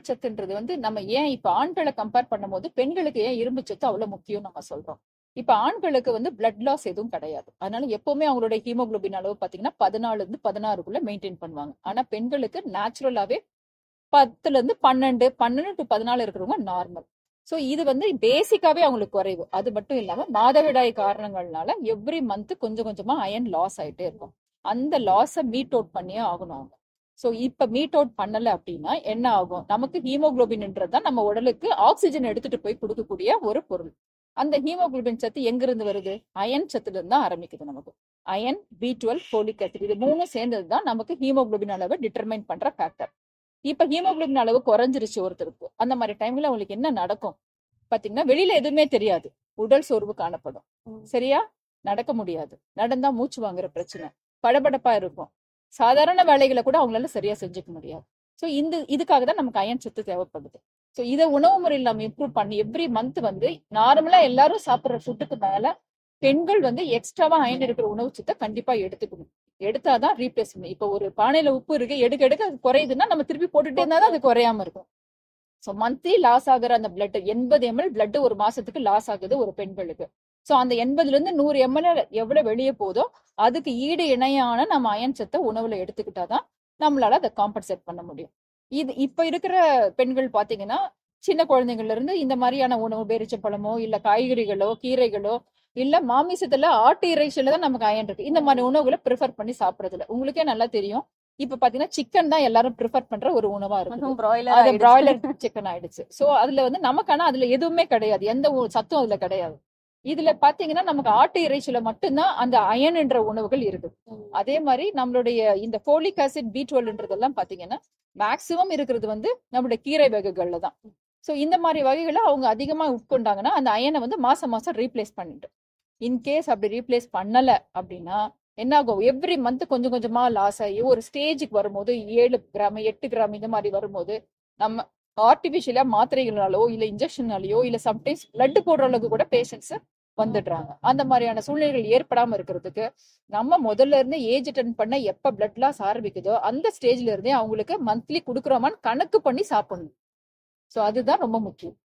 சத்துன்றது வந்து நம்ம ஏன் இப்ப ஆண்களை கம்பேர் பண்ணும்போது பெண்களுக்கு ஏன் இரும்பு சத்து அவ்வளவு முக்கியம் நம்ம சொல்றோம் இப்ப ஆண்களுக்கு வந்து பிளட் லாஸ் எதுவும் கிடையாது அதனால எப்பவுமே அவங்களுடைய ஹீமோகுளோபின் அளவு பாத்தீங்கன்னா பதினாலுல இருந்து பதினாறுக்குள்ள மெயின்டைன் பண்ணுவாங்க ஆனா பெண்களுக்கு நேச்சுரலாவே பத்துல இருந்து பன்னெண்டு பன்னெண்டு டு பதினாலு இருக்கிறவங்க நார்மல் சோ இது வந்து பேசிக்காவே அவங்களுக்கு குறைவு அது மட்டும் இல்லாம மாதவிடாய் காரணங்கள்னால எவ்ரி மந்த் கொஞ்சம் கொஞ்சமா அயன் லாஸ் ஆயிட்டே இருக்கும் அந்த லாஸை மீட் அவுட் பண்ணியே ஆகணும் அவங்க சோ இப்ப மீட் அவுட் பண்ணல அப்படின்னா என்ன ஆகும் நமக்கு ஹீமோகுளோபின்ன்றது தான் நம்ம உடலுக்கு ஆக்சிஜன் எடுத்துட்டு போய் கொடுக்கக்கூடிய ஒரு பொருள் அந்த ஹீமோகுளோபின் சத்து எங்க இருந்து வருது அயன் சத்துல இருந்து தான் ஆரம்பிக்குது நமக்கு iron B twelve folic acid இது மூணும் சேர்ந்தது தான் நமக்கு ஹீமோகுளோபின் அளவை டிட்டர்மைன் பண்ற ஃபேக்டர் இப்ப ஹீமோகுளோபின் அளவு குறைஞ்சிருச்சு ஒருத்தருக்கு அந்த மாதிரி டைம்ல அவங்களுக்கு என்ன நடக்கும் பாத்தீங்கன்னா வெளியில எதுவுமே தெரியாது உடல் சோர்வு காணப்படும் சரியா நடக்க முடியாது நடந்தா மூச்சு வாங்குற பிரச்சனை படபடப்பா இருக்கும் சாதாரண வேலைகளை கூட அவங்களால சரியா செஞ்சுக்க முடியாது சோ இந்த இதுக்காக தான் நமக்கு அயன் சத்து தேவைப்படுது சோ இதை உணவு முறையில் நம்ம இம்ப்ரூவ் பண்ணி எவ்ரி மந்த் வந்து நார்மலா எல்லாரும் சாப்பிடுற ஃபுட்டுக்கு மேல பெண்கள் வந்து எக்ஸ்ட்ராவா அயன் இருக்கிற உணவு சத்தை கண்டிப்பா எடுத்துக்கணும் எடுத்தாதான் ரீப்ளேஸ் பண்ணணும் இப்ப ஒரு பானையில உப்பு இருக்கு எடுக்க எடுக்க அது குறையுதுன்னா நம்ம திருப்பி போட்டுட்டே இருந்தா தான் அது குறையாம இருக்கும் சோ மந்த்லி லாஸ் ஆகுற அந்த பிளட் எண்பது எம்எல் பிளட் ஒரு மாசத்துக்கு லாஸ் ஆகுது ஒரு பெண்களுக்கு சோ அந்த எண்பதுல இருந்து நூறு எம்எல் எவ்வளவு வெளியே போதோ அதுக்கு ஈடு இணையான நம்ம அயன் சத்தை உணவுல எடுத்துக்கிட்டாதான் நம்மளால அதை காம்பன்சேட் பண்ண முடியும் இது இப்ப இருக்கிற பெண்கள் பாத்தீங்கன்னா சின்ன குழந்தைங்கள்ல இருந்து இந்த மாதிரியான உணவு பேரிச்சப்பழமோ இல்ல காய்கறிகளோ கீரைகளோ இல்ல மாமிசத்துல ஆட்டு இறைச்சியில தான் நமக்கு அயன் இருக்கு இந்த மாதிரி உணவுகளை ப்ரிஃபர் பண்ணி சாப்பிடுறது இல்ல உங்களுக்கே நல்லா தெரியும் இப்ப பாத்தீங்கன்னா சிக்கன் தான் எல்லாரும் ப்ரிஃபர் பண்ற ஒரு உணவா இருக்கு அதுவும் broiler அது ஆயிடுச்சு. பிராய்லர் சிக்கன் ஆயிடுச்சு சோ அதுல வந்து நமக்கான அதுல எதுவுமே கிடையாது எந்த ஒரு சத்தும் அதுல கிடையாது இதுல பாத்தீங்கன்னா நமக்கு ஆட்டு இறைச்சியில மட்டும்தான் அந்த அயன் என்ற உணவுகள் இருக்கு அதே மாதிரி நம்மளுடைய இந்த ஃபோலிக் ஆசிட் பி டுவெல்ன்றதெல்லாம் பாத்தீங்கன்னா மேக்சிமம் இருக்கிறது வந்து நம்மளுடைய கீரை வகைகள்ல தான் சோ இந்த மாதிரி வகைகளை அவங்க அதிகமா உட்கொண்டாங்கன்னா அந்த அயனை வந்து மாசம் மாசம் ரீப்ளேஸ் பண்ணிட்டு இன்கேஸ் அப்படி ரீப்ளேஸ் பண்ணல அப்படின்னா என்ன ஆகும் எவ்ரி மந்த் கொஞ்சம் கொஞ்சமா லாஸ் ஆகி ஒரு ஸ்டேஜுக்கு வரும்போது ஏழு கிராம் எட்டு கிராம் இந்த மாதிரி வரும்போது நம்ம ஆர்டிபிஷியலா மாத்திரைகளாலோ இல்ல இன்ஜெக்ஷனாலயோ இல்ல சம்டைம்ஸ் பிளட் போடுற அளவுக்கு கூட பேஷண்ட்ஸ் வந்துடுறாங்க அந்த மாதிரியான சூழ்நிலைகள் ஏற்படாம இருக்கிறதுக்கு நம்ம முதல்ல இருந்து ஏஜ் அட்டன் பண்ண எப்ப பிளட் லாஸ் ஆரம்பிக்குதோ அந்த ஸ்டேஜ்ல இருந்தே அவங்களுக்கு மந்த்லி கொடுக்குறோமான்னு கணக்கு பண்ணி சாப்பிடணும் சோ அதுதான் ரொம்ப முக்கியம்